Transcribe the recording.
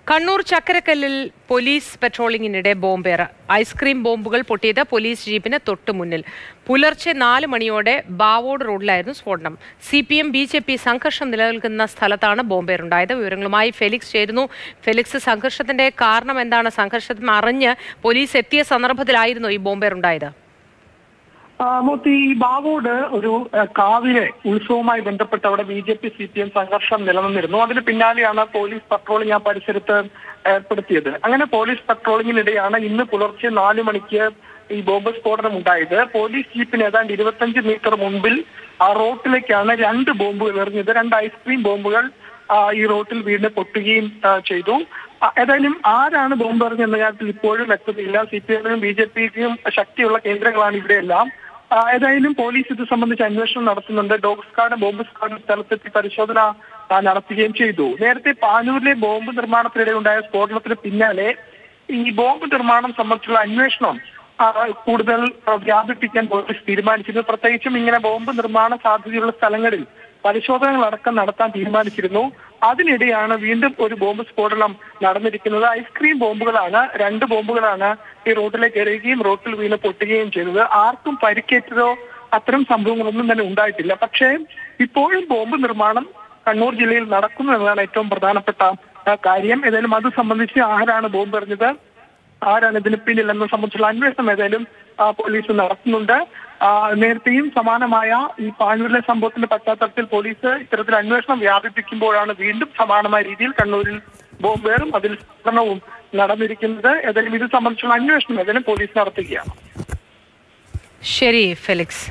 കണ്ണൂർ ചക്കരക്കല്ലിൽ പോലീസ് പെട്രോളിംഗിനിടെ ബോംബേറ് ഐസ്ക്രീം ബോംബുകൾ പൊട്ടിയത് പോലീസ് ജീപ്പിന് തൊട്ടു മുന്നിൽ പുലർച്ചെ നാല് മണിയോടെ ബാവോഡ് റോഡിലായിരുന്നു സ്ഫോടനം C P M B J P സംഘർഷം നിലനിൽക്കുന്ന സ്ഥലത്താണ് ബോംബേറുണ്ടായത് വിവരങ്ങളുമായി ഫെലിക്സ് ചേരുന്നു ഫെലിക്സ് സംഘർഷത്തിന്റെ കാരണം എന്താണ് സംഘർഷം അറിഞ്ഞ് പോലീസ് എത്തിയ സന്ദർഭത്തിലായിരുന്നു ഈ ബോംബേറുണ്ടായത് ആ, മൂർത്തി ഈ ബാവോട് ഒരു ആ, കാവിലെ ഉത്സവവുമായി ബന്ധപ്പെട്ട് അവിടെ B J P C P M സംഘർഷം നിലനിന്നിരുന്നു അതിന് പിന്നാലെയാണ് പോലീസ് പട്രോളിംഗ് ആ പരിസരത്ത് ഏർപ്പെടുത്തിയത് അങ്ങനെ പോലീസ് പട്രോളിംഗിനിടെയാണ് ഇന്ന് പുലർച്ചെ നാല് മണിക്ക് ഈ ബോംബ് സ്ഫോടനം ഉണ്ടായത് പോലീസ് ജീപ്പിന് ഏതാണ്ട് ഇരുപത്തഞ്ച് മീറ്റർ മുൻപിൽ ആ റോട്ടിലേക്കാണ് രണ്ട് ബോംബുകൾ എറിഞ്ഞത് രണ്ട് ഐസ്ക്രീം ബോംബുകൾ ആ, ഈ റോട്ടിൽ വീണ് പൊട്ടുകയും ആ, ചെയ്തു ആ, ഏതായാലും ആരാണ് ബോംബ് എറിഞ്ഞെന്ന കാര്യത്തിൽ ഇപ്പോഴും വ്യക്തതയില്ല സി പി എമ്മിനും ബി ജെ പിക്കും ശക്തിയുള്ള കേന്ദ്രങ്ങളാണ് ഇവിടെയെല്ലാം ആ, ഏതായാലും പോലീസ് ഇത് സംബന്ധിച്ച് അന്വേഷണം നടത്തുന്നുണ്ട് ഡോഗ് സ്ക്വാഡ് ബോംബ് സ്ക്വാഡ് സ്ഥലത്തെത്തി പരിശോധന ആ, നടത്തുകയും ചെയ്തു നേരത്തെ പാനൂരിലെ ബോംബ് നിർമ്മാണത്തിനിടെ ഉണ്ടായ സ്ഫോടനത്തിന് പിന്നാലെ ഈ ബോംബ് നിർമ്മാണം സംബന്ധിച്ചുള്ള അന്വേഷണം ആ, കൂടുതൽ ആ, വ്യാപിപ്പിക്കാൻ പോലീസ് തീരുമാനിച്ചിരുന്നു പ്രത്യേകിച്ചും ഇങ്ങനെ ബോംബ് നിർമ്മാണ സാധ്യതയുള്ള സ്ഥലങ്ങളിൽ പരിശോധനകൾ അടക്കം നടത്താൻ തീരുമാനിച്ചിരുന്നു അതിനിടെയാണ് വീണ്ടും ഒരു ബോംബ് സ്ഫോടനം നടന്നിരിക്കുന്നത് ഐസ്ക്രീം ബോംബുകളാണ് രണ്ട് ബോംബുകളാണ് ഈ റോഡിലേക്ക് എറിയുകയും റോഡിൽ വീണ് പൊട്ടുകയും ചെയ്തത് ആർക്കും പരിക്കേറ്റതോ അത്തരം സംഭവങ്ങളൊന്നും തന്നെ ഉണ്ടായിട്ടില്ല പക്ഷേ ഇപ്പോഴും ബോംബ് നിർമ്മാണം കണ്ണൂർ ജില്ലയിൽ നടക്കുന്നു എന്നതാണ് ഏറ്റവും പ്രധാനപ്പെട്ട ആ, കാര്യം ഏതായാലും അത് സംബന്ധിച്ച് ആരാണ് ബോംബ് എറിഞ്ഞത് ആരാണ് ഇതിന് പിന്നിൽ എന്ന സംബന്ധിച്ചുള്ള അന്വേഷണം ഏതായാലും ആ, പോലീസ് നടത്തുന്നുണ്ട് ആ, നേരത്തെയും സമാനമായ ഈ പാനൂരിലെ സംഭവത്തിന്റെ പശ്ചാത്തലത്തിൽ പോലീസ് ഇത്തരത്തിൽ അന്വേഷണം വ്യാപിപ്പിക്കുമ്പോഴാണ് വീണ്ടും സമാനമായ രീതിയിൽ കണ്ണൂരിൽ ബോംബേറും അതിൽ സ്ഫോടനവും നടന്നിരിക്കുന്നത് ഏതായാലും ഇത് സംബന്ധിച്ചുള്ള അന്വേഷണം ഏതായാലും പോലീസ് നടത്തുകയാണ് ശരി ഫെലിക്സ്